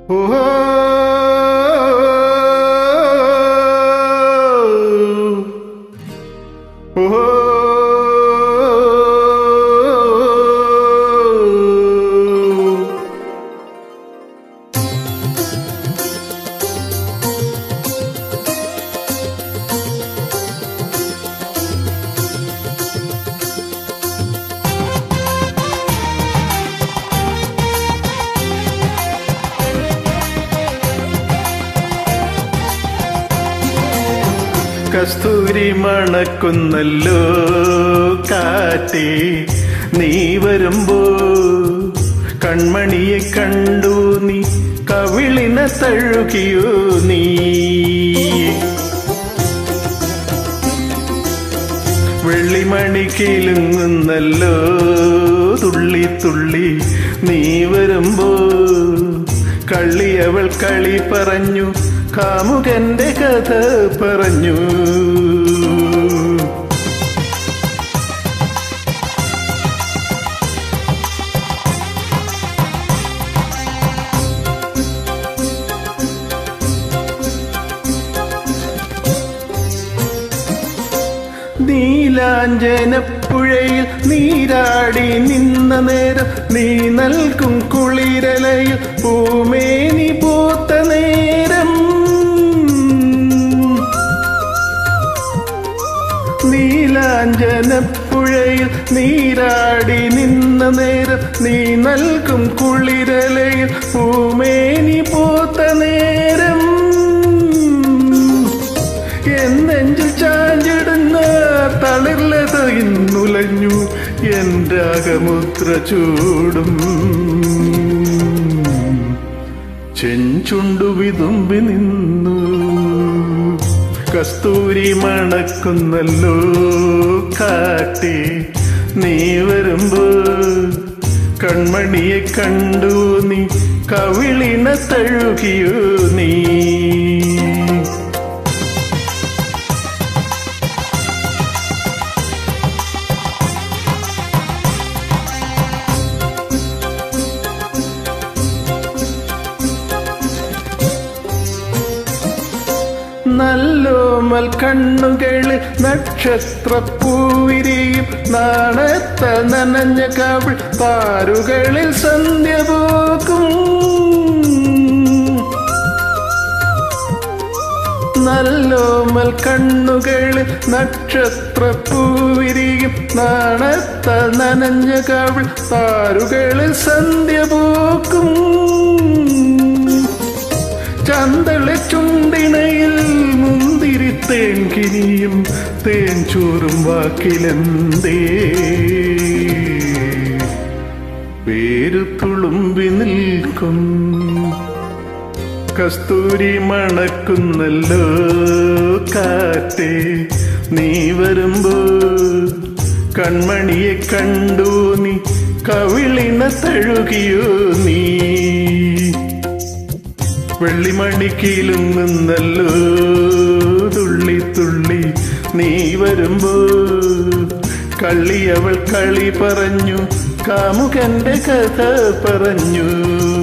ഓഹോ ഓഹോ കസ്തൂരി മണക്കുന്നല്ലോ കാറ്റേ നീ വരുമ്പോ കൺമണിയെ കണ്ടു നീ കവിളിനെ തഴുകിയോ നീ വെള്ളിമണി കിലുങ്ങുന്നല്ലോ തുള്ളി തുള്ളി നീ വരുമ്പോ കള്ളി അവൾ കളി പറഞ്ഞു കാമുകന്റെ കഥ പറഞ്ഞു നീലാഞ്ജനപ്പുഴയിൽ നീരാടി നിന്ന നേരം നീ നൽകും കുളിരലയിൽ പൂമേനി പൂത്ത നേരം നീലാഞ്ജനപ്പുഴയിൽ നീരാടി നിന്ന നേരം നീ നൽകും കുളിരലയിൽ പൂമേനി പൂത്ത നേരം എന്നെഞ്ചിൽ ചാഞ്ചിടുന്ന തളിർലത ഇന്നുലഞ്ഞു എൻ്റെ അകമുദ്ര ചൂടും ചെഞ്ചുണ്ടു വിതുമ്പി നിന്നു കസ്തൂരി മണക്കുന്നല്ലോ കാട്ടി നീ വരുമ്പോ കൺമണിയെ കണ്ടു നീ കവിളിന തഴുകിയോ നീ നല്ലോമൽ കണ്ണുകളിൽ നക്ഷത്രപ്പൂവിരിയും നാണത്ത നനഞ്ഞ കവിൾ പാരുകളിൽ സന്ധ്യ പോക്കും നല്ലോമൽ കണ്ണുകളിൽ നക്ഷത്രപ്പൂവിരിയും നാണത്ത നനഞ്ഞ കവിൾ പാരുകളിൽ സന്ധ്യ പോക്കും ചന്തളെ ചുണ്ടിണയിൽ മുന്തിരി തേൻകിനിയും തേൻ ചോറും വാക്കിലെന്തേ പേരു തുളുമ്പി നിൽക്കും കസ്തൂരി മണക്കുന്നല്ലോ കാറ്റേ നീ വരുമ്പോ കൺമണിയെ കണ്ടു നീ കവിളിന തഴുകിയോ നീ വെള്ളിമണിക്കിലുങ്ങുന്നല്ലോ തുള്ളി തുള്ളി നീ വരുമ്പോ കള്ളി അവൾ കളി പറഞ്ഞു കാമുകന്റെ കഥ പറഞ്ഞു